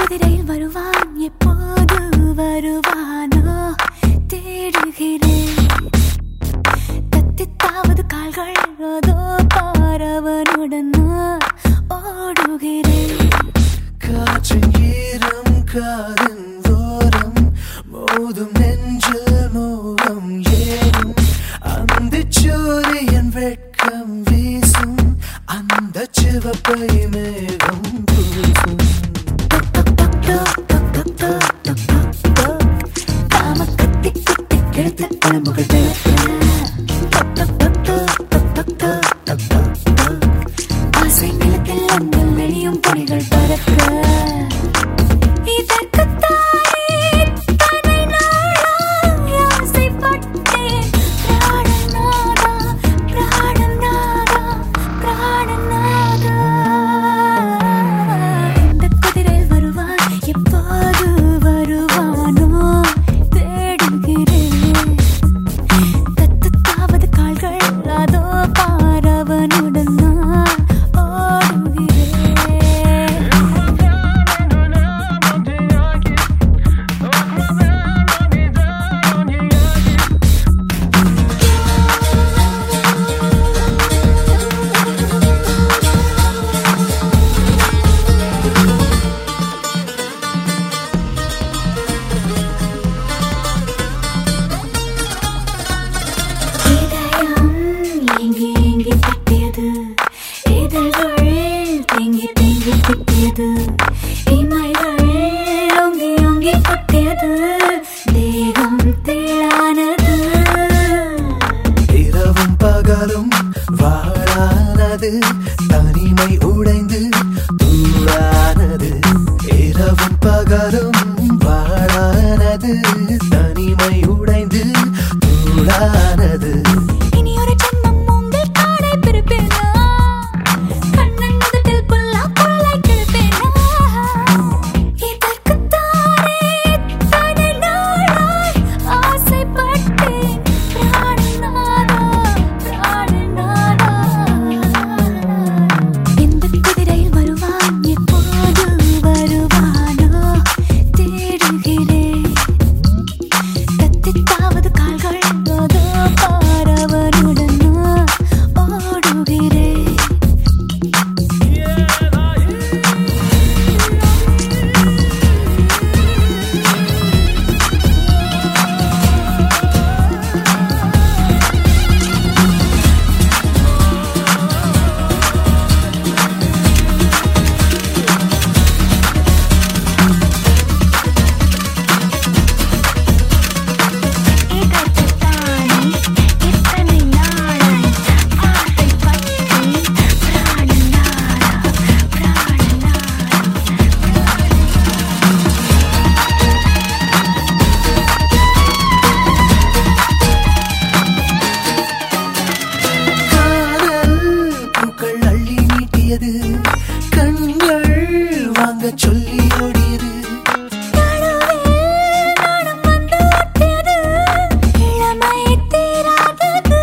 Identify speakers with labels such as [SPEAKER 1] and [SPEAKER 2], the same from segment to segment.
[SPEAKER 1] குதிரையில் வருவான் எப்போது வருவானோ தேடுகிறேன் தத்தித்தாவது கால்கள் அதோ பாரவனுடன் நான் ஓடுகிறேன்
[SPEAKER 2] காற்றின் ஈரம் காதின் ஓரம் மோதும் நெஞ்சில் மோகம் ஏறும் அந்த சூரியன் வெட்கம் வீசும் அந்த சிவப்பை மேகம் பூசும்
[SPEAKER 1] காமக்கத்தி குத்தி கிழத்த குழம்புகள் பிறக்க ஆசை நிலத்தில் அங்கில் நெளியும் பணிகள் பறக்க இதற்குத்தானே தன்னை நாளாய் ஆசைப்பட்டேன். பிராணநாதா, பிராணநாதா, பிராணநாதா. இந்தக் குதிரையில் வருவான், எப்போது வருவானோ தேடுகிறேன் தத்துத்தாவது கால்கள் அதோ பாரவனுடன் நான் ஓடுகிறேன் இதயம் ஏங்கி ஏங்கி தட்டியது இதழ்கள் தேங்கி தேங்கி திட்டியது இமைகள் ஓங்கி ஓங்கி கொட்டியது தேகம் தேளானது
[SPEAKER 2] இரவும் பகலும் வாழானது தனிமை உடைந்து தூளானது இரவும் பகலும் வாழானது தனிமை உடைந்து தூளானது
[SPEAKER 1] இனி ஒரு ஜென்மம் உங்கள் காடை பிறப்பேனா கண்ணன் முதட்டில் புல்லா புல்லாய் கிழப்பேனா இதற்குத்தானே தனி நாளாய் ஆசைப்பட்டேன் பிராணநாதா பிராணநாதா இந்த குதிரையில் வருவான் எப்போது வருவானோ தேடுகிறேன் தத்தித்தாவது கால்கள் அதோ பாரவனுடன் நான் ஓடுகிறேன் இதற்குத்தானே இத்தனை நாளாய் ஆசைப்பட்டேன் பிராணநாதா பிராணநாதா
[SPEAKER 2] காதல் பூக்கள் அள்ளி நீட்டியது கண்கள் வாங்க சொல்லி ஓடியது
[SPEAKER 1] நடுவில் நாணம் வந்து ஒட்டியது, இளமை தீராதது.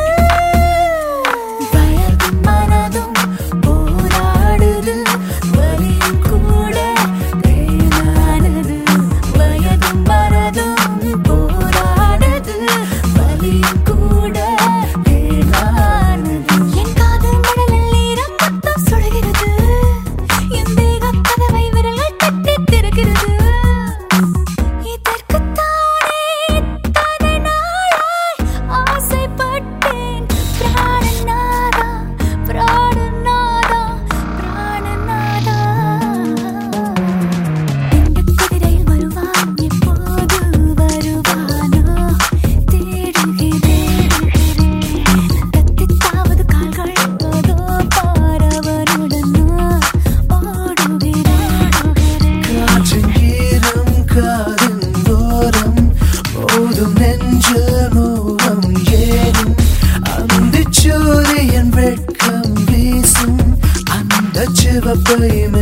[SPEAKER 1] வயதும் மனதும் போராடுது, வலியும் கூட தேனானது. வயதும் மனதும் போராடுது, வலியும் கூட தேனானது. என் காதல் மணலில் ஈரம் மொத்தம் சுடுகிறது. என் தேகம் கதவை விரலால் தட்டித் திறக்கிறது. இதற்குத்தானே இத்தனை நாளாய் ஆசைப்பட்டேன். பிராணநாதா, பிராணநாதா, பிராணநாதா. இந்தக் குதிரையில் வருவான், எப்போது வருவானோ தேடுகிறேன். தத்தித்தாவது கால்கள் அதோ பாரவனுடன் நான் ஓடுகிறேன்
[SPEAKER 2] காற்றின் ஈரம் காதின் ஓரம் மோதும் நெஞ்சில் மோகம் ஏறும் அந்த சூரியன் வெட்கம் வீசும் அந்த சிவப்பை